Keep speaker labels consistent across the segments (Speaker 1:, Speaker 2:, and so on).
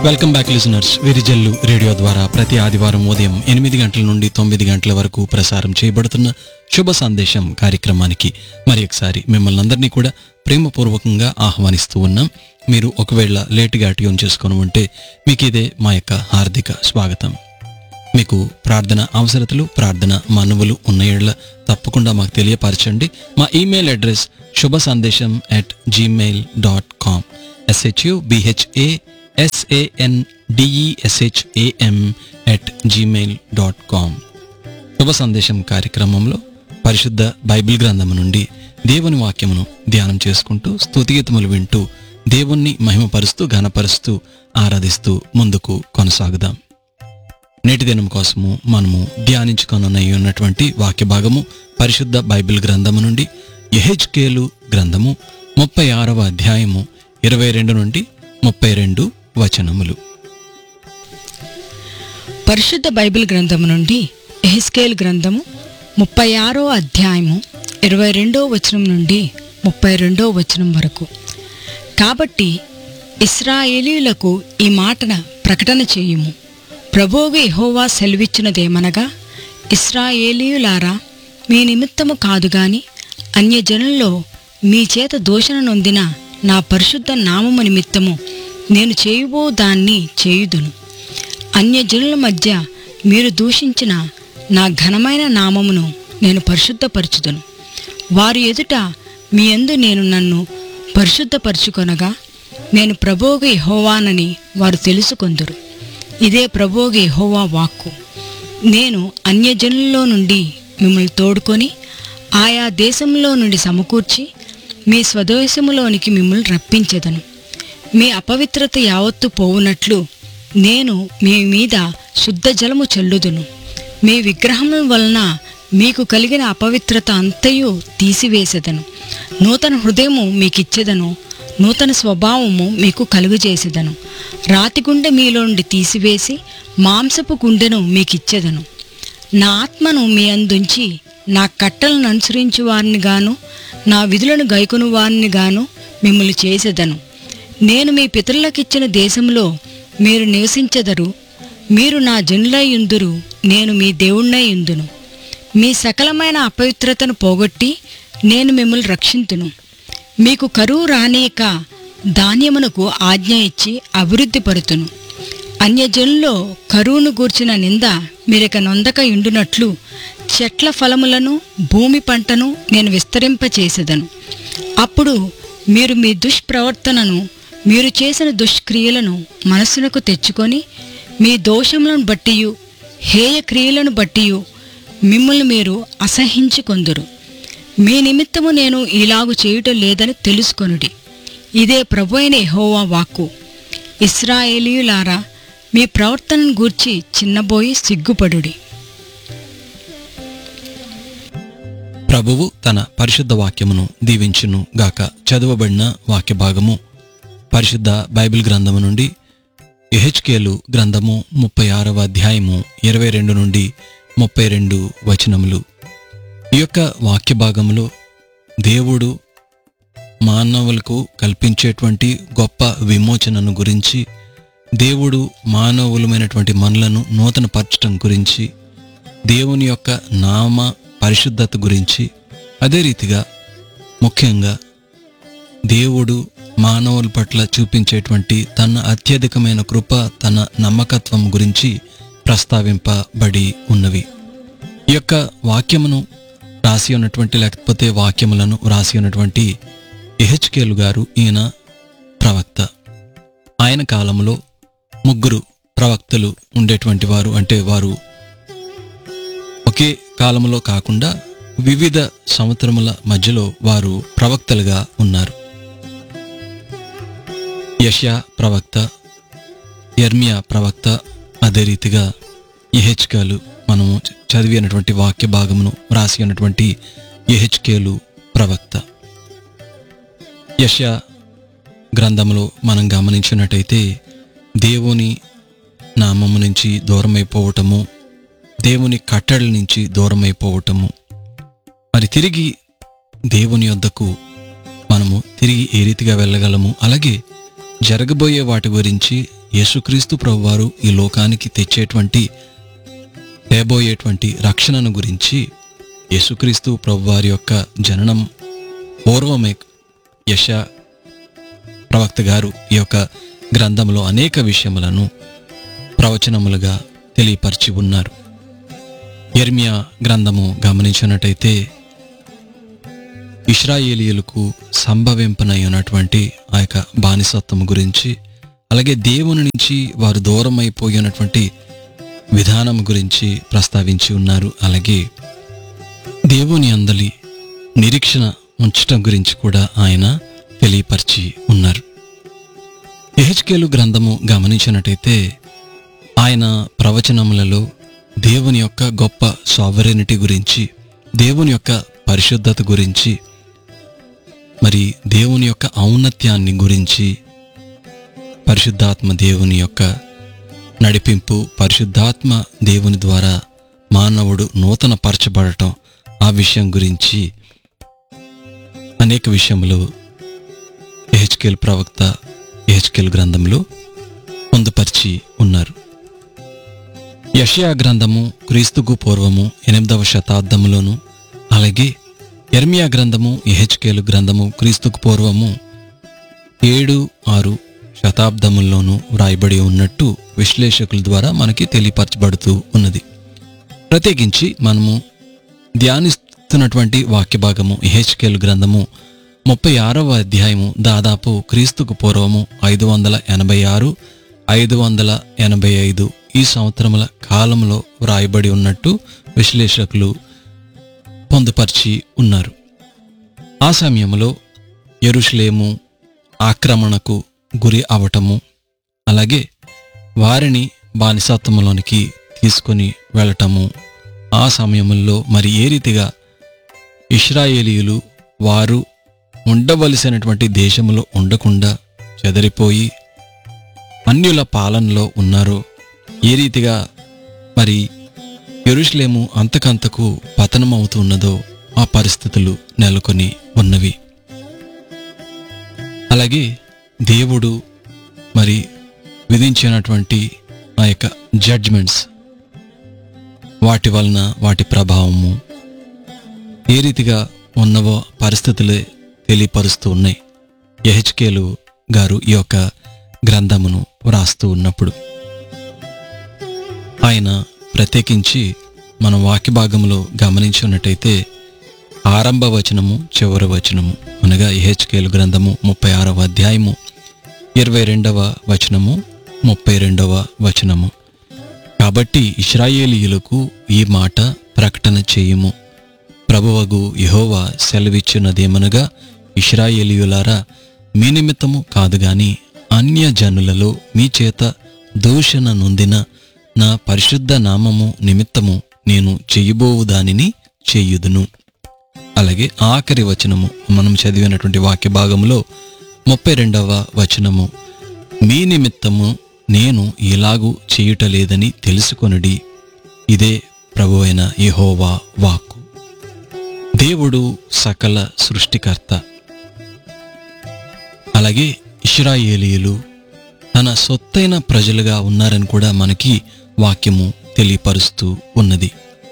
Speaker 1: welcome back listeners Virijallu radio ద్వారా ప్రతి ఆదివారం ఉదయం ఎనిమిది గంటల నుండి తొమ్మిది గంటల వరకు ప్రసారం చేయబడుతున్న శుభ సందేశం కార్యక్రమానికి మరి ఒకసారి మిమ్మల్ని అందరినీ కూడా ప్రేమపూర్వకంగా ఆహ్వానిస్తూ ఉన్నాం మీరు ఒకవేళ లేటుగా ట్యూన్ చేసుకొని ఉంటే మీకు ఇదే మా యొక్క హార్దిక స్వాగతం మీకు ప్రార్థన అవసరతలు ప్రార్థన మనవులు ఉన్న ఏళ్ల తప్పకుండా మాకు తెలియపరచండి మా email address Shubha Sandesham at Gmail dot com S H U B H A S A N D E S H A M at Gmail dot com Shubha Sandesham కార్యక్రమంలో పరిశుద్ధ బైబిల్ గ్రంథము నుండి దేవుని వాక్యమును ధ్యానం చేసుకుంటూ స్తుతిగీతములు వింటూ దేవుణ్ణి మహిమపరుస్తూ ఘనపరుస్తూ ఆరాధిస్తూ ముందుకు కొనసాగుదాం నేటి దినం కోసము మనము ధ్యానించుకొనై ఉన్నటువంటి వాక్య భాగము పరిశుద్ధ బైబిల్ గ్రంథము నుండి ఎహెచ్కేలు గ్రంథము ముప్పై ఆరవ అధ్యాయము ఇరవై రెండు నుండి ముప్పై రెండు వచనములు
Speaker 2: పరిశుద్ధ బైబిల్ గ్రంథము నుండి ఎహిస్కేల్ గ్రంథము ముప్పై ఆరో అధ్యాయము ఇరవై రెండో వచనం నుండి ముప్పై రెండో వచనం వరకు కాబట్టి ఇస్రాయేలీయులకు ఈ మాటన ప్రకటన చేయుము ప్రభువుగు యెహోవా సెలవిచ్చినదేమనగా ఇస్రాయేలీయులారా మీ నిమిత్తము కాదు గాని అన్యజనుల్లో మీ చేత దూషణ నొందిన నా పరిశుద్ధ నామము నిమిత్తము నేను చేయుబో దాన్ని చేయుదును అన్యజనుల మధ్య మీరు దూషించిన నా ఘనమైన నామమును నేను పరిశుద్ధపరచుదును వారి ఎదుట మీ యందు నేను నన్ను పరిశుద్ధపరచుకొనగా నేను ప్రభోగ యెహోవానని వారు తెలుసుకొందురు ఇదే ప్రభోగ యెహోవా వాక్కు నేను అన్యజనుల్లో నుండి మిమ్మల్ని తోడుకొని ఆయా దేశంలో నుండి సమకూర్చి మీ స్వదేశములోనికి మిమ్మల్ని రప్పించెదను మీ అపవిత్రత యావత్తు పోవునట్లు నేను మీ మీద శుద్ధ జలము చల్లుదును మీ విగ్రహముల వలన మీకు కలిగిన అపవిత్రత అంతయు తీసివేసెదను నూతన హృదయము మీకిచ్చెదను నూతన స్వభావము మీకు కలుగజేసెదను రాతి గుండె మీలో నుండి తీసివేసి మాంసపు గుండెను మీకిచ్చెదను నా ఆత్మను మీ అందుంచి నా కట్టలను అనుసరించు వారిని గాను నా విధులను గైకొను వారిని గాను మిమ్మల్ని చేసేదను నేను మీ పితరులకిచ్చిన దేశంలో మీరు నివసించెదరు మీరు నా జనులై ఉందురు నేను మీ దేవుణ్ణై ఉందును మీ సకలమైన అపవిత్రతను పోగొట్టి నేను మిమ్మల్ని రక్షింతును మీకు కరువు రానీయక ధాన్యమునకు ఆజ్ఞ ఇచ్చి అభివృద్ధి పరుతును అన్యజనుల్లో కరువును గూర్చిన నింద మీరిక నొందక ఇండునట్లు చెట్ల ఫలములను భూమి పంటను నేను విస్తరింపచేసేదను అప్పుడు మీరు మీ దుష్ప్రవర్తనను మీరు చేసిన దుష్క్రియలను మనస్సునకు తెచ్చుకొని మీ దోషములను బట్టియు హేయ క్రియలను బట్టియు మిమ్మల్ని మీరు అసహించుకొందురు మీ నిమిత్తము నేను ఇలాగు చేయుట లేదని తెలుసుకొనుడి ఇదే ప్రభు అయిన యెహోవా వాక్కు ఇస్రాయేలీయులారా మీ ప్రవర్తనను గూర్చి చిన్నబోయి సిగ్గుపడుడి
Speaker 1: ప్రభువు తన పరిశుద్ధ వాక్యమును దీవించును గాక చదవబడిన వాక్య భాగము పరిశుద్ధ బైబిల్ గ్రంథము నుండి ఎహెచ్కేలు గ్రంథము ముప్పై ఆరవ అధ్యాయము ఇరవై రెండు నుండి ముప్పై రెండు వచనములు ఈ యొక్క వాక్య భాగములో దేవుడు మానవులకు కల్పించేటువంటి గొప్ప విమోచనను గురించి దేవుడు మానవులమైనటువంటి మనలను నూతనపరచటం గురించి దేవుని యొక్క నామ పరిశుద్ధత గురించి అదే రీతిగా ముఖ్యంగా దేవుడు మానవుల పట్ల చూపించేటువంటి తన అత్యధికమైన కృప తన నమ్మకత్వం గురించి ప్రస్తావింపబడి ఉన్నవి ఈ యొక్క వాక్యమును రాసి ఉన్నటువంటి లేకపోతే వాక్యములను రాసి ఉన్నటువంటి ఎహెచ్కేలు గారు ఈయన ప్రవక్త ఆయన కాలంలో ముగ్గురు ప్రవక్తలు ఉండేటువంటి వారు అంటే వారు ఒకే కాలంలో కాకుండా వివిధ సంవత్సరముల మధ్యలో వారు ప్రవక్తలుగా ఉన్నారు యష్యా ప్రవక్త ఎర్మియా ప్రవక్త అదే రీతిగా ఎహెచ్కేలు మనము చదివినటువంటి వాక్య భాగమును రాసి ఉన్నటువంటి ఎహెచ్కేలు ప్రవక్త యష్యా గ్రంథములో మనం గమనించినట్టయితే దేవుని నామము నుంచి దూరమైపోవటము దేవుని కట్టడల నుంచి దూరమైపోవటము మరి తిరిగి దేవుని యొద్దకు మనము తిరిగి ఏ రీతిగా వెళ్ళగలము అలాగే జరగబోయే వాటి గురించి యేసుక్రీస్తు ప్రభువారు ఈ లోకానికి తెచ్చేటువంటి తేబోయేటువంటి రక్షణను గురించి యేసుక్రీస్తు ప్రభువారి యొక్క జననం పూర్వమే యశ ప్రవక్త గారు ఈ యొక్క గ్రంథంలో అనేక విషయములను ప్రవచనములుగా తెలియపరిచి ఉన్నారు ఎర్మియా గ్రంథము గమనించినట్టయితే ఇస్రాయేలీయులకు సంభవింపనై ఉన్నటువంటి ఆ యొక్క బానిసత్వం గురించి అలాగే దేవుని నుంచి వారు దూరం అయిపోయినటువంటి విధానం గురించి ప్రస్తావించి ఉన్నారు అలాగే దేవుని అందలి నిరీక్షణ ఉంచటం గురించి కూడా ఆయన తెలియపరిచి ఉన్నారు ఎహెచ్కేలు గ్రంథము గమనించినట్టయితే ఆయన ప్రవచనములలో దేవుని యొక్క గొప్ప సావరెనిటీ గురించి దేవుని యొక్క పరిశుద్ధత గురించి మరి దేవుని యొక్క ఔన్నత్యాన్ని గురించి పరిశుద్ధాత్మ దేవుని యొక్క నడిపింపు పరిశుద్ధాత్మ దేవుని ద్వారా మానవుడు నూతన పరచబడటం ఆ విషయం గురించి అనేక విషయములు ఎహెచ్కేల్ ప్రవక్త ఎహెచ్కేల్ గ్రంథంలో పొందుపరిచి ఉన్నారు యషయా గ్రంథము క్రీస్తుకు పూర్వము ఎనిమిదవ శతాబ్దములోను అలాగే ఎర్మియా గ్రంథము ఎహెచ్కేలు గ్రంథము క్రీస్తుకు పూర్వము ఏడు ఆరు శతాబ్దముల్లోనూ వ్రాయబడి ఉన్నట్టు విశ్లేషకుల ద్వారా మనకి తెలియపరచబడుతూ ఉన్నది ప్రత్యేకించి మనము ధ్యానిస్తున్నటువంటి వాక్య భాగము ఎహెచ్కేలు గ్రంథము ముప్పై ఆరవ అధ్యాయము దాదాపు క్రీస్తుకు పూర్వము ఐదు వందల ఎనభై ఆరు ఐదు వందల ఎనభై ఐదు ఈ సంవత్సరముల కాలంలో వ్రాయబడి ఉన్నట్టు విశ్లేషకులు పొందుపరిచి ఉన్నారు ఆ సమయంలో ఎరుషలేము ఆక్రమణకు గురి అవటము అలాగే వారిని బానిసత్వంలోనికి తీసుకొని వెళ్ళటము ఆ సమయంలో మరి ఏ రీతిగా ఇస్రాయేలీయులు వారు ఉండవలసినటువంటి దేశంలో ఉండకుండా చెదరిపోయి అన్యుల పాలనలో ఉన్నారో ఏ రీతిగా మరి ఎరుషలేము అంతకంతకు పతనమవుతున్నదో ఆ పరిస్థితులు నెలకొని ఉన్నవి అలాగే దేవుడు మరి విధించినటువంటి ఆ యొక్క జడ్జ్మెంట్స్ వాటి వలన వాటి ప్రభావము ఏ రీతిగా ఉన్నవో పరిస్థితులే తెలియపరుస్తూ ఉన్నాయి ఎహెచ్కేలు గారు ఈ యొక్క గ్రంథమును వ్రాస్తూ ఉన్నప్పుడు ఆయన ప్రత్యేకించి మన వాక్య భాగంలో గమనించున్నట్టయితే ఆరంభ వచనము చివరి వచనము అనగా ఎహెచ్కేలు గ్రంథము ముప్పై ఆరవ అధ్యాయము ఇరవై రెండవ వచనము ముప్పై రెండవ వచనము కాబట్టి ఇస్రాయేలీయులకు ఈ మాట ప్రకటన చేయుము ప్రభువగు యెహోవా సెలవిచ్చినదేమనగా ఇస్రాయేలీయులారా మీ నిమిత్తము కాదు గాని అన్య జనులలో మీ చేత దూషణ నొందిన నా పరిశుద్ధ నామము నిమిత్తము నేను చెయ్యబోవు దానిని చెయ్యుదును అలాగే ఆఖరి వచనము మనం చదివినటువంటి వాక్య భాగంలో ముప్పై రెండవ వచనము మీ నిమిత్తము నేను ఇలాగు చేయుటలేదని తెలుసుకొనుడి ఇదే ప్రభువైన యెహోవా వాక్కు దేవుడు సకల సృష్టికర్త అలాగే ఇస్రాయేలీయులు తన సొత్తైన ప్రజలుగా ఉన్నారని కూడా మనకి వాక్యము తెలియపరుస్తూ ఉన్నది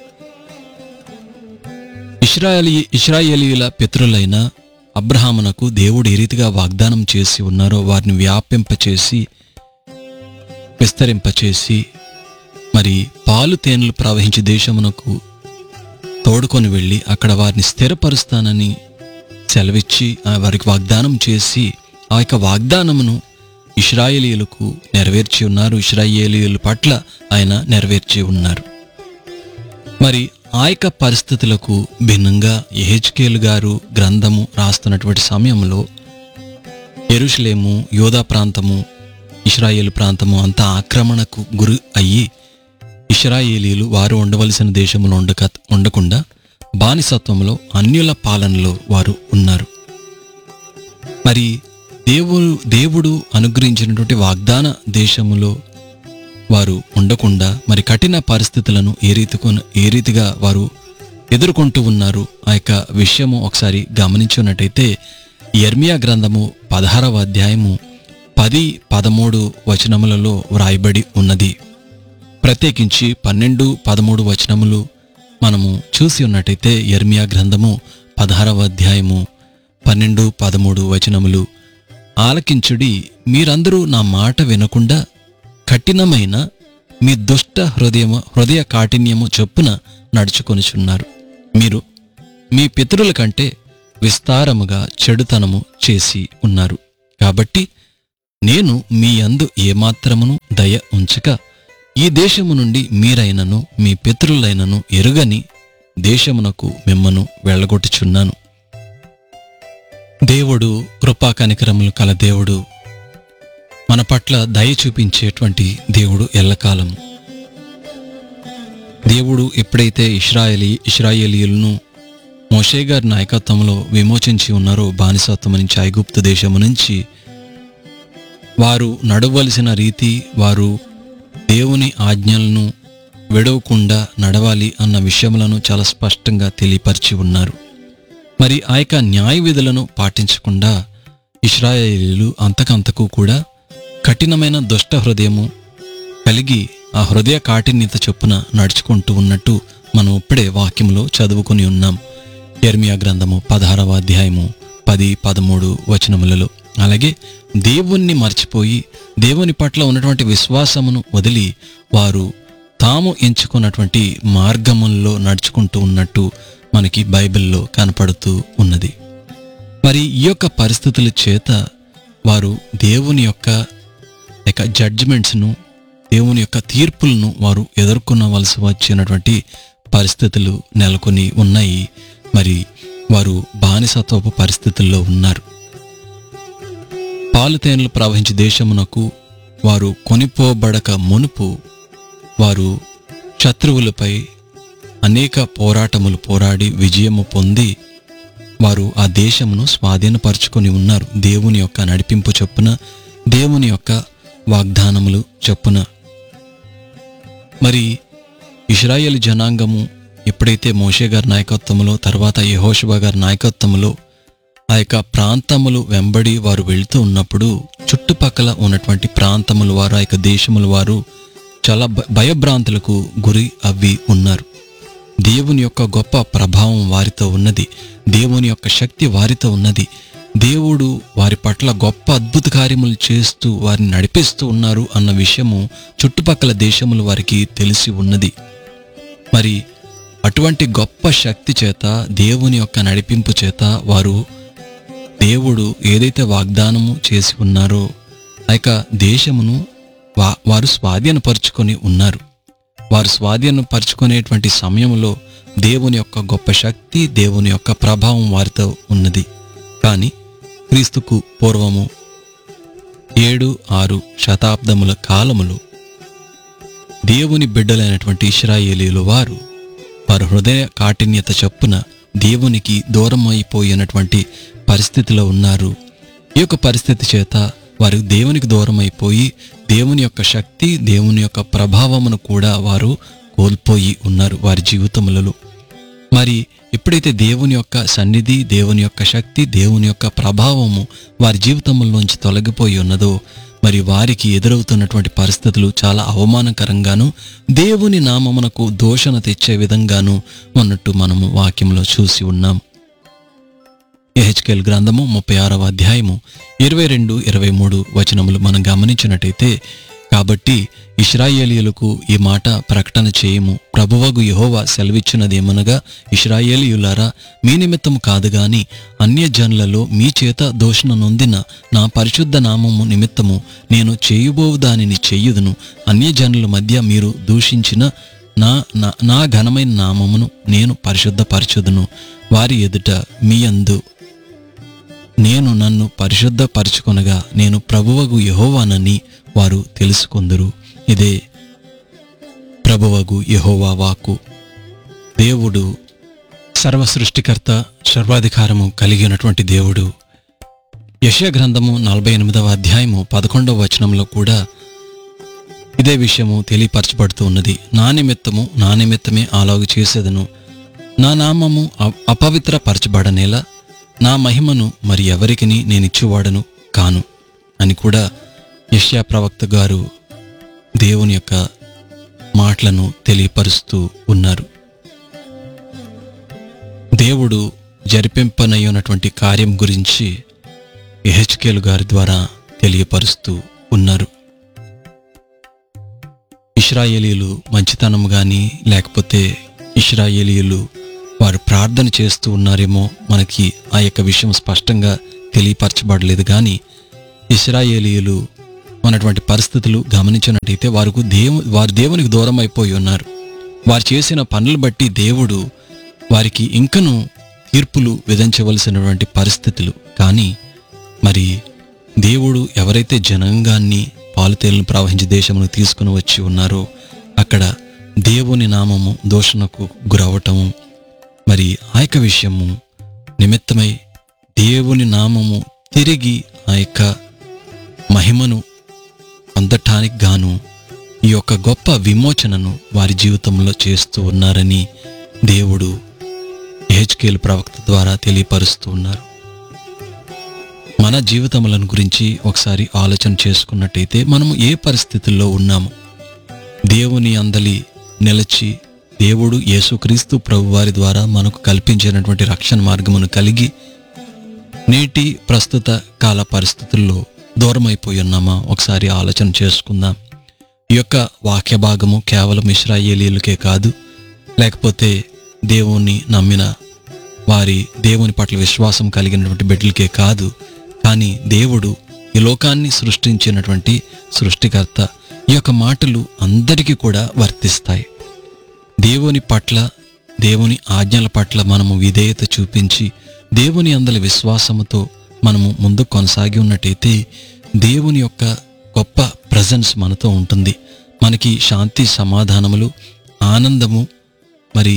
Speaker 1: ఇస్రాయలీ ఇస్రాయేలీయుల పితరులైన అబ్రహామునకు దేవుడు ఏ రీతిగా వాగ్దానం చేసి ఉన్నారో వారిని వ్యాపింపచేసి విస్తరింపచేసి మరి పాలు తేనెలు ప్రవహించి దేశమునకు తోడుకొని వెళ్ళి అక్కడ వారిని స్థిరపరుస్తానని సెలవిచ్చి ఆ వారికి వాగ్దానం చేసి ఆ యొక్క వాగ్దానమును ఇస్రాయేలీయులకు నెరవేర్చి ఉన్నారు ఇస్రాయేలీయుల పట్ల ఆయన నెరవేర్చి ఉన్నారు మరి ఆ యొక్క పరిస్థితులకు భిన్నంగా ఎహెచ్కేల్ గారు గ్రంథము రాస్తున్నటువంటి సమయంలో ఎరుషలేము యోధా ప్రాంతము ఇస్రాయేల్ ప్రాంతము అంతా ఆక్రమణకు గురి అయ్యి ఇస్రాయేలీలు వారు ఉండవలసిన దేశంలో ఉండక ఉండకుండా బానిసత్వంలో అన్యుల పాలనలో వారు ఉన్నారు మరి దేవుడు దేవుడు అనుగ్రహించినటువంటి వాగ్దాన దేశములో వారు ఉండకుండా మరి కఠిన పరిస్థితులను ఏ రీతికు ఏ రీతిగా వారు ఎదుర్కొంటూ ఉన్నారు ఆ యొక్క విషయము ఒకసారి గమనించున్నట్టయితే ఎర్మియా గ్రంథము పదహారవ అధ్యాయము పది పదమూడు వచనములలో వ్రాయబడి ఉన్నది ప్రత్యేకించి పన్నెండు పదమూడు వచనములు మనము చూసి ఉన్నట్టయితే ఎర్మియా గ్రంథము పదహారవ అధ్యాయము పన్నెండు పదమూడు వచనములు ఆలకించుడి మీరందరూ నా మాట వినకుండా కఠినమైన మీ దుష్ట హృదయము హృదయ కాఠిన్యము చొప్పున నడుచుకొనిచున్నారు మీరు మీ పితరుల కంటే విస్తారముగా చెడుతనము చేసి ఉన్నారు కాబట్టి నేను మీ యందు ఏమాత్రమును దయ ఉంచక ఈ దేశము నుండి మీరైనను మీ పితరులైనను ఎరుగని దేశమునకు మిమ్మను వెళ్ళగొట్టుచున్నాను దేవుడు కృపా కనికరములు కల దేవుడు మన పట్ల దయ చూపించేటువంటి దేవుడు ఎల్లకాలం దేవుడు ఎప్పుడైతే ఇస్రాయలీ ఇస్రాయేలీయులను మోషే గారి నాయకత్వంలో విమోచించి ఉన్నారో బానిసత్వం నుంచి ఐగుప్తు దేశము నుంచి వారు నడవలసిన రీతి వారు దేవుని ఆజ్ఞలను విడవకుండా నడవాలి అన్న విషయములను చాలా స్పష్టంగా తెలియపరిచి ఉన్నారు మరి ఆ యొక్క న్యాయ విధులను పాటించకుండా ఇస్రాయేలీలు అంతకంతకు కూడా కఠినమైన దుష్ట హృదయము కలిగి ఆ హృదయ కాఠిన్యత చొప్పున నడుచుకుంటూ ఉన్నట్టు మనం ఇప్పుడే వాక్యంలో చదువుకొని ఉన్నాం ఎర్మియా గ్రంథము పదహారవ అధ్యాయము పది పదమూడు వచనములలో అలాగే దేవుణ్ణి మర్చిపోయి దేవుని పట్ల ఉన్నటువంటి విశ్వాసమును వదిలి వారు తాము ఎంచుకున్నటువంటి మార్గముల్లో నడుచుకుంటూ ఉన్నట్టు మనకి బైబిల్లో కనపడుతూ ఉన్నది మరి ఈ యొక్క పరిస్థితుల చేత వారు దేవుని యొక్క యొక్క జడ్జిమెంట్స్ను దేవుని యొక్క తీర్పులను వారు ఎదుర్కొనవలసి వచ్చినటువంటి పరిస్థితులు నెలకొని ఉన్నాయి మరి వారు బానిసత్వపు పరిస్థితుల్లో ఉన్నారు పాలు తేనెలు ప్రవహించి దేశమునకు వారు కొనిపోబడక మునుపు వారు శత్రువులపై అనేక పోరాటములు పోరాడి విజయము పొంది వారు ఆ దేశమును స్వాధీనపరుచుకొని ఉన్నారు దేవుని యొక్క నడిపింపు చొప్పున దేవుని యొక్క వాగ్దానములు చొప్పున మరి ఇస్రాయేల్ జనాంగము ఎప్పుడైతే మోషే గారి నాయకత్వంలో తర్వాత యెహోషువ గారి నాయకత్వంలో ఆ యొక్క ప్రాంతములు వెంబడి వారు వెళ్తూ ఉన్నప్పుడు చుట్టుపక్కల ఉన్నటువంటి ప్రాంతముల వారు ఆ యొక్క దేశముల వారు చాలా భ- భయభ్రాంతులకు గురి అవి ఉన్నారు దేవుని యొక్క గొప్ప ప్రభావం వారితో ఉన్నది దేవుని యొక్క శక్తి వారితో ఉన్నది దేవుడు వారి పట్ల గొప్ప అద్భుత కార్యములు చేస్తూ వారిని నడిపిస్తూ ఉన్నారు అన్న విషయము చుట్టుపక్కల దేశముల వారికి తెలిసి ఉన్నది మరి అటువంటి గొప్ప శక్తి చేత దేవుని యొక్క నడిపింపు చేత వారు దేవుడు ఏదైతే వాగ్దానము చేసి ఉన్నారో ఆ యొక్క దేశమును వా వారు స్వాధీనపరుచుకొని ఉన్నారు వారు స్వాధీనపరుచుకునేటువంటి సమయంలో దేవుని యొక్క గొప్ప శక్తి దేవుని యొక్క ప్రభావం వారితో ఉన్నది కానీ క్రీస్తుకు పూర్వము ఏడు ఆరు శతాబ్దముల కాలములు దేవుని బిడ్డలైనటువంటి ఇస్రాయేలీలు వారు వారి హృదయ కాఠిన్యత చొప్పున దేవునికి దూరం అయిపోయినటువంటి పరిస్థితిలో ఉన్నారు ఈ యొక్క పరిస్థితి చేత వారు దేవునికి దూరం అయిపోయి దేవుని యొక్క శక్తి దేవుని యొక్క ప్రభావమును కూడా వారు కోల్పోయి ఉన్నారు వారి జీవితములలో మరి ఎప్పుడైతే దేవుని యొక్క సన్నిధి దేవుని యొక్క శక్తి దేవుని యొక్క ప్రభావము వారి జీవితంలోంచి తొలగిపోయి ఉన్నదో మరి వారికి ఎదురవుతున్నటువంటి పరిస్థితులు చాలా అవమానకరంగాను దేవుని నామమునకు దోషణ తెచ్చే విధంగాను ఉన్నట్టు మనము వాక్యంలో చూసి ఉన్నాం ఎహెచ్కెల్ గ్రంథము ముప్పై ఆరవ అధ్యాయము ఇరవై రెండు ఇరవై మూడు వచనములు మనం గమనించినట్టయితే కాబట్టి ఇస్రాయేలీయులకు ఈ మాట ప్రకటన చేయము ప్రభువగు యెహోవా సెలవిచ్చినదేమనగా ఇస్రాయేలీయులారా మీ నిమిత్తము కాదు గాని అన్యజనులలో మీ చేత దోషణ నొందిన నా పరిశుద్ధ నామము నిమిత్తము నేను చేయబోవు దానిని చెయ్యుదును అన్యజనుల మధ్య మీరు దూషించిన నా నా నా ఘనమైన నామమును నేను పరిశుద్ధపరచుదును వారి ఎదుట మీ అందు నేను నన్ను పరిశుద్ధపరచుకొనగా నేను ప్రభువగు యెహోవానని వారు తెలుసుకొందురు ఇదే ప్రభువగు యెహోవా వాక్కు దేవుడు సర్వ సృష్టికర్త సర్వాధికారము కలిగి ఉన్నటువంటి దేవుడు యశయ గ్రంథము నలభై ఎనిమిదవ అధ్యాయము పదకొండవ వచనంలో కూడా ఇదే విషయము తెలియపరచబడుతూ ఉన్నది నా నిమిత్తము నా నిమిత్తమే అలాగు చేసేదను నా నామము అ- అపవిత్రపరచబడనేలా నా మహిమను మరి ఎవరికిని నేనిచ్చువాడను కాను అని కూడా యష్యా ప్రవక్త గారు దేవుని యొక్క మాటలను తెలియపరుస్తూ ఉన్నారు దేవుడు జరిపింపనయ్యున్నటువంటి కార్యం గురించి ఎహెచ్కేలు గారి ద్వారా తెలియపరుస్తూ ఉన్నారు ఇస్రాయేలీలు మంచితనం కానీ లేకపోతే ఇస్రాయేలీలు వారు ప్రార్థన చేస్తూ ఉన్నారేమో మనకి ఆ యొక్క విషయం స్పష్టంగా తెలియపరచబడలేదు కానీ ఇస్రాయేలీలు ఉన్నటువంటి పరిస్థితులు గమనించినట్టయితే వారికి దేవు వారు దేవునికి దూరం అయిపోయి ఉన్నారు వారు చేసిన పనులు బట్టి దేవుడు వారికి ఇంకను తీర్పులు విధించవలసినటువంటి పరిస్థితులు కానీ మరి దేవుడు ఎవరైతే జనాంగాన్ని పాలుతేలను ప్రవహించి దేశమును తీసుకుని వచ్చి ఉన్నారో అక్కడ దేవుని నామము దోషణకు గురవటము మరి ఆ యొక్క విషయము నిమిత్తమై దేవుని నామము తిరిగి ఆ యొక్క మహిమను పొందటానికి గాను ఈ యొక్క గొప్ప విమోచనను వారి జీవితంలో చేస్తూ ఉన్నారని దేవుడు హెచ్కేల్ ప్రవక్త ద్వారా తెలియపరుస్తూ ఉన్నారు మన జీవితములను గురించి ఒకసారి ఆలోచన చేసుకున్నట్టయితే మనము ఏ పరిస్థితుల్లో ఉన్నాము దేవుని అందలి నిలిచి దేవుడు యేసుక్రీస్తు ప్రభువారి ద్వారా మనకు కల్పించినటువంటి రక్షణ మార్గమును కలిగి నేటి ప్రస్తుత కాల పరిస్థితుల్లో దూరమైపోయి ఉన్నామా ఒకసారి ఆలోచన చేసుకుందాం ఈ యొక్క వాక్య భాగము కేవలం ఇస్రాయేలీలకే కాదు లేకపోతే దేవుణ్ణి నమ్మిన వారి దేవుని పట్ల విశ్వాసం కలిగినటువంటి బిడ్డలకే కాదు కానీ దేవుడు ఈ లోకాన్ని సృష్టించినటువంటి సృష్టికర్త ఈ యొక్క మాటలు అందరికీ కూడా వర్తిస్తాయి దేవుని పట్ల దేవుని ఆజ్ఞల పట్ల మనము విధేయత చూపించి దేవుని అందల విశ్వాసముతో మనము ముందు కొనసాగి ఉన్నట్టయితే దేవుని యొక్క గొప్ప ప్రజెన్స్ మనతో ఉంటుంది మనకి శాంతి సమాధానములు ఆనందము మరి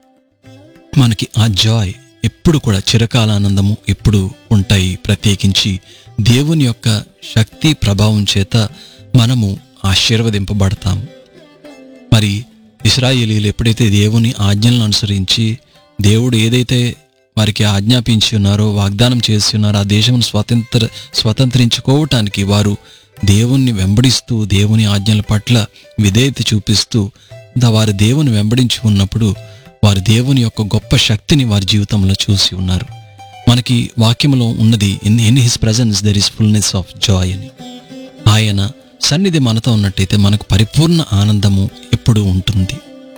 Speaker 1: మనకి ఆ జాయ్ ఎప్పుడు కూడా చిరకాల ఆనందము ఎప్పుడు ఉంటాయి ప్రత్యేకించి దేవుని యొక్క శక్తి ప్రభావం చేత మనము ఆశీర్వదింపబడతాం మరి ఇస్రాయేలీలు ఎప్పుడైతే దేవుని ఆజ్ఞలను అనుసరించి దేవుడు ఏదైతే వారికి ఆజ్ఞాపించి ఉన్నారో వాగ్దానం చేసి ఉన్నారో ఆ దేశం స్వతంత్ర స్వతంత్రించుకోవటానికి వారు దేవుణ్ణి వెంబడిస్తూ దేవుని ఆజ్ఞల పట్ల విధేయత చూపిస్తూ ద- వారు దేవుని వెంబడించి ఉన్నప్పుడు వారు దేవుని యొక్క గొప్ప శక్తిని వారి జీవితంలో చూసి ఉన్నారు మనకి వాక్యంలో ఉన్నది in in his presence there is fullness of joy అని ఆయన సన్నిధి మనతో ఉన్నట్టయితే మనకు పరిపూర్ణ ఆనందము ఎప్పుడూ ఉంటుంది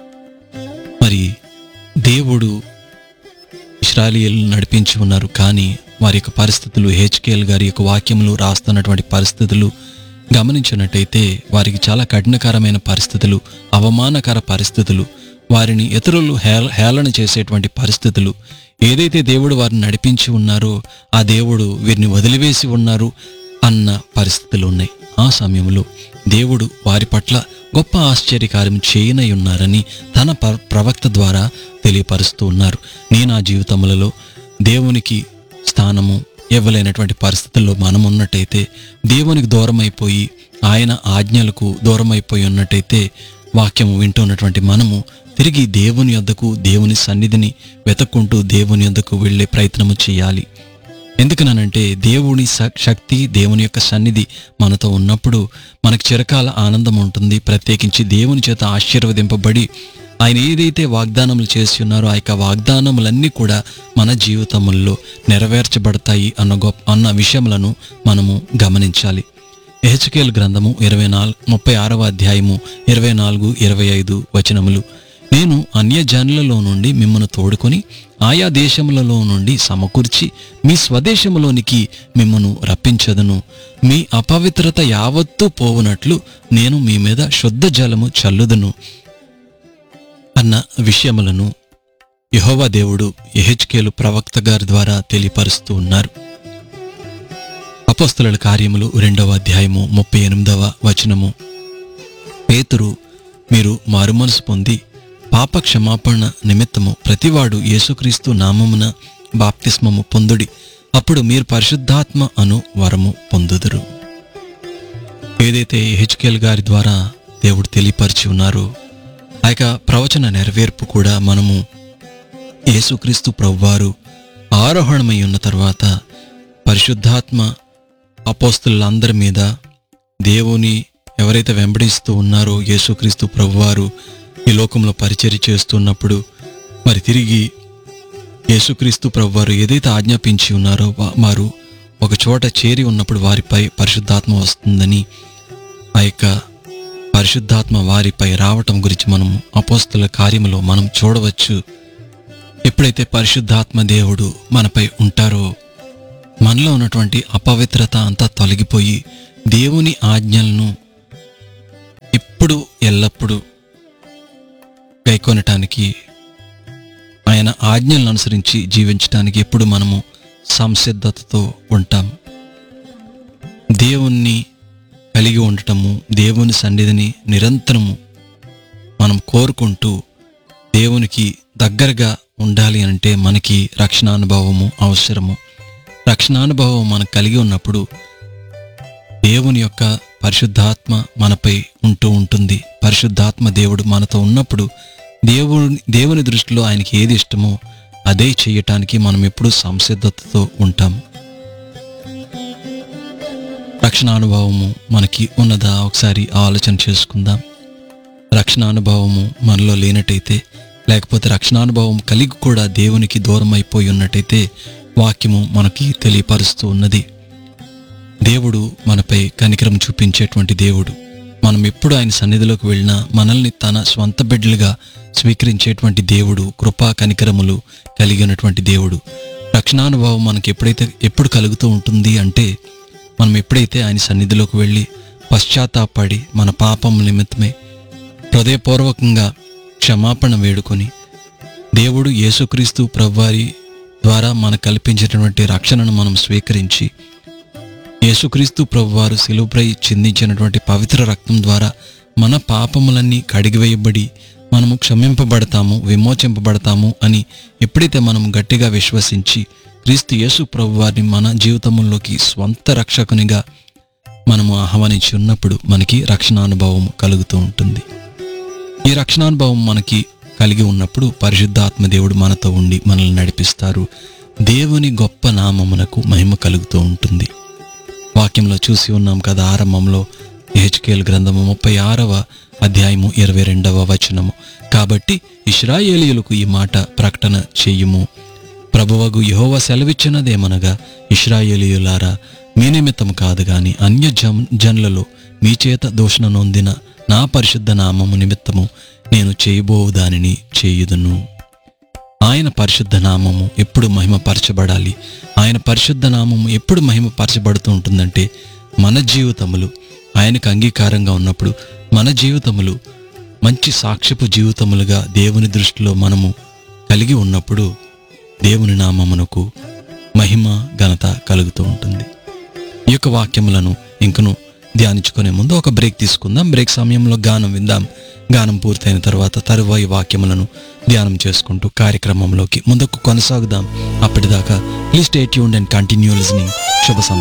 Speaker 1: మరి దేవుడు ఇస్రాయలీలను నడిపించి ఉన్నారు కానీ వారి యొక్క పరిస్థితులు హెచ్కేఎల్ గారి యొక్క వాక్యములు రాస్తున్నటువంటి పరిస్థితులు గమనించినట్టయితే వారికి చాలా కఠినకరమైన పరిస్థితులు అవమానకర పరిస్థితులు వారిని ఇతరులు హేళ హేళన చేసేటువంటి పరిస్థితులు ఏదైతే దేవుడు వారిని నడిపించి ఉన్నారో ఆ దేవుడు వీరిని వదిలివేసి ఉన్నారు అన్న పరిస్థితులు ఉన్నాయి ఆ సమయంలో దేవుడు వారి పట్ల గొప్ప ఆశ్చర్యకార్యం చేయనై ఉన్నారని తన ప్ర- ప్రవక్త ద్వారా తెలియపరుస్తూ ఉన్నారు నేను ఆ జీవితములలో దేవునికి స్థానము ఇవ్వలేనటువంటి పరిస్థితుల్లో మనం ఉన్నట్టయితే దేవునికి దూరం అయిపోయి ఆయన ఆజ్ఞలకు దూరం అయిపోయి ఉన్నట్టయితే వాక్యము వింటున్నటువంటి మనము తిరిగి దేవుని యొద్దకు దేవుని సన్నిధిని వెతుక్కుంటూ దేవుని యొద్దకు వెళ్ళే ప్రయత్నము చేయాలి ఎందుకనంటే దేవుని స- శక్తి దేవుని యొక్క సన్నిధి మనతో ఉన్నప్పుడు మనకు చిరకాల ఆనందం ఉంటుంది ప్రత్యేకించి దేవుని చేత ఆశీర్వదింపబడి ఆయన ఏదైతే వాగ్దానములు చేసి ఉన్నారో ఆ యొక్క వాగ్దానములన్నీ కూడా మన జీవితముల్లో నెరవేర్చబడతాయి అన్న గొప్ప అన్న విషయములను మనము గమనించాలి ఎహెచ్కేల్ గ్రంథము ఇరవై నాలుగు ముప్పై ఆరవ అధ్యాయము ఇరవై నాలుగు ఇరవై ఐదు వచనములు నేను అన్యజనులలో నుండి మిమ్మను తోడుకొని ఆయా దేశములలో నుండి సమకూర్చి మీ స్వదేశములోనికి మిమ్మను రప్పించదను మీ అపవిత్రత యావత్తూ పోవునట్లు నేను మీ మీద శుద్ధ జలము చల్లుదును అన్న విషయములను యెహోవా దేవుడు ఎహెచ్కేలు ప్రవక్త గారి ద్వారా తెలియపరుస్తూ ఉన్నారు అపోస్తలుల కార్యములు రెండవ అధ్యాయము ముప్పై ఎనిమిదవ వచనము పేతురు మీరు మారుమనసు పొంది పాప క్షమాపణ నిమిత్తము ప్రతివాడు యేసుక్రీస్తు నామమున బాప్తిస్మము పొందుడి అప్పుడు మీరు పరిశుద్ధాత్మ అను వరము పొందుదురు ఏదైతే హెచ్కేల్ గారి ద్వారా దేవుడు తెలియపరిచి ఉన్నారో ఆ యొక్క ప్రవచన నెరవేర్పు కూడా మనము యేసుక్రీస్తు ప్రభువారు ఆరోహణమై ఉన్న తర్వాత పరిశుద్ధాత్మ అపోస్తులందరి మీద దేవుని ఎవరైతే వెంబడిస్తూ ఉన్నారో యేసుక్రీస్తు ప్రభువారు ఈ లోకంలో పరిచర్య చేస్తున్నప్పుడు మరి తిరిగి యేసుక్రీస్తు ప్రభువారు ఏదైతే ఆజ్ఞాపించి ఉన్నారో వా- వారు ఒక చోట చేరి ఉన్నప్పుడు వారిపై పరిశుద్ధాత్మ వస్తుందని ఆ యొక్క పరిశుద్ధాత్మ వారిపై రావటం గురించి మనం అపోస్తుల కార్యములో మనం చూడవచ్చు ఎప్పుడైతే పరిశుద్ధాత్మ దేవుడు మనపై ఉంటారో మనలో ఉన్నటువంటి అపవిత్రత అంతా తొలగిపోయి దేవుని ఆజ్ఞలను ఇప్పుడు ఎల్లప్పుడూ గైకొనటానికి ఆయన ఆజ్ఞలను అనుసరించి జీవించటానికి ఎప్పుడు మనము సంసిద్ధతతో ఉంటాం దేవుణ్ణి కలిగి ఉండటము దేవుని సన్నిధిని నిరంతరము మనం కోరుకుంటూ దేవునికి దగ్గరగా ఉండాలి అంటే మనకి రక్షణానుభవము అవసరము రక్షణానుభవం మనం కలిగి ఉన్నప్పుడు దేవుని యొక్క పరిశుద్ధాత్మ మనపై ఉంటూ ఉంటుంది పరిశుద్ధాత్మ దేవుడు మనతో ఉన్నప్పుడు దేవుని దేవుని దృష్టిలో ఆయనకి ఏది ఇష్టమో అదే చేయటానికి మనం ఎప్పుడూ సంసిద్ధతతో ఉంటాం రక్షణానుభవము మనకి ఉన్నదా ఒకసారి ఆలోచన చేసుకుందాం రక్షణానుభవము మనలో లేనట్టయితే లేకపోతే రక్షణానుభవం కలిగి కూడా దేవునికి దూరం అయిపోయి ఉన్నట్టయితే వాక్యము మనకి తెలియపరుస్తూ ఉన్నది దేవుడు మనపై కనికరం చూపించేటువంటి దేవుడు మనం ఎప్పుడు ఆయన సన్నిధిలోకి వెళ్ళినా మనల్ని తన స్వంత బిడ్డలుగా స్వీకరించేటువంటి దేవుడు కృపా కనికరములు కలిగి ఉన్నటువంటి దేవుడు రక్షణానుభవం మనకి ఎప్పుడైతే ఎప్పుడు కలుగుతూ ఉంటుంది అంటే మనం ఎప్పుడైతే ఆయన సన్నిధిలోకి వెళ్ళి పశ్చాత్తాపడి మన పాపం నిమిత్తమే హృదయపూర్వకంగా క్షమాపణ వేడుకొని దేవుడు యేసుక్రీస్తు ప్రభువారి ద్వారా మనకు కల్పించినటువంటి రక్షణను మనం స్వీకరించి యేసుక్రీస్తు ప్రభువారు శిలువుపై చిందించినటువంటి పవిత్ర రక్తం ద్వారా మన పాపములన్నీ కడిగివేయబడి మనము క్షమింపబడతాము విమోచింపబడతాము అని ఎప్పుడైతే మనం గట్టిగా విశ్వసించి క్రీస్తు యేసు ప్రభువారిని మన జీవితంలోకి స్వంత రక్షకునిగా మనము ఆహ్వానించి ఉన్నప్పుడు మనకి రక్షణానుభవం కలుగుతూ ఉంటుంది ఈ రక్షణానుభవం మనకి కలిగి ఉన్నప్పుడు పరిశుద్ధాత్మ దేవుడు మనతో ఉండి మనల్ని నడిపిస్తారు దేవుని గొప్ప నామమునకు మహిమ కలుగుతూ ఉంటుంది వాక్యంలో చూసి ఉన్నాం కదా ఆరంభంలో హెచ్కేల్ గ్రంథము ముప్పై ఆరవ అధ్యాయము ఇరవై రెండవ వచనము కాబట్టి ఇస్రాయేలీయులకు ఈ మాట ప్రకటన చెయ్యుము ప్రభువగు యెహోవా సెలవిచ్చినదేమనగా ఇస్రాయేలీయులారా మీ నిమిత్తం కాదు గాని అన్య జన్ జనులలో మీ చేత దూషణ నొందిన నా పరిశుద్ధ నామము నిమిత్తము నేను చేయబోవు దానిని చేయుదును ఆయన పరిశుద్ధ నామము ఎప్పుడు మహిమపరచబడాలి ఆయన పరిశుద్ధ నామము ఎప్పుడు మహిమపరచబడుతూ ఉంటుందంటే మన జీవితములు ఆయనకు అంగీకారంగా ఉన్నప్పుడు మన జీవితములు మంచి సాక్ష్యపు జీవితములుగా దేవుని దృష్టిలో మనము కలిగి ఉన్నప్పుడు దేవుని నామమునకు మహిమ ఘనత కలుగుతూ ఉంటుంది ఈ యొక్క వాక్యములను ఇంకను ధ్యానించుకునే ముందు ఒక బ్రేక్ తీసుకుందాం బ్రేక్ సమయంలో గానం విందాం గానం పూర్తయిన తర్వాత తరువాయి వాక్యములను ధ్యానం చేసుకుంటూ కార్యక్రమంలోకి ముందుకు కొనసాగుదాం అప్పటిదాకా please stay tuned and continue listening Shubha సందేశం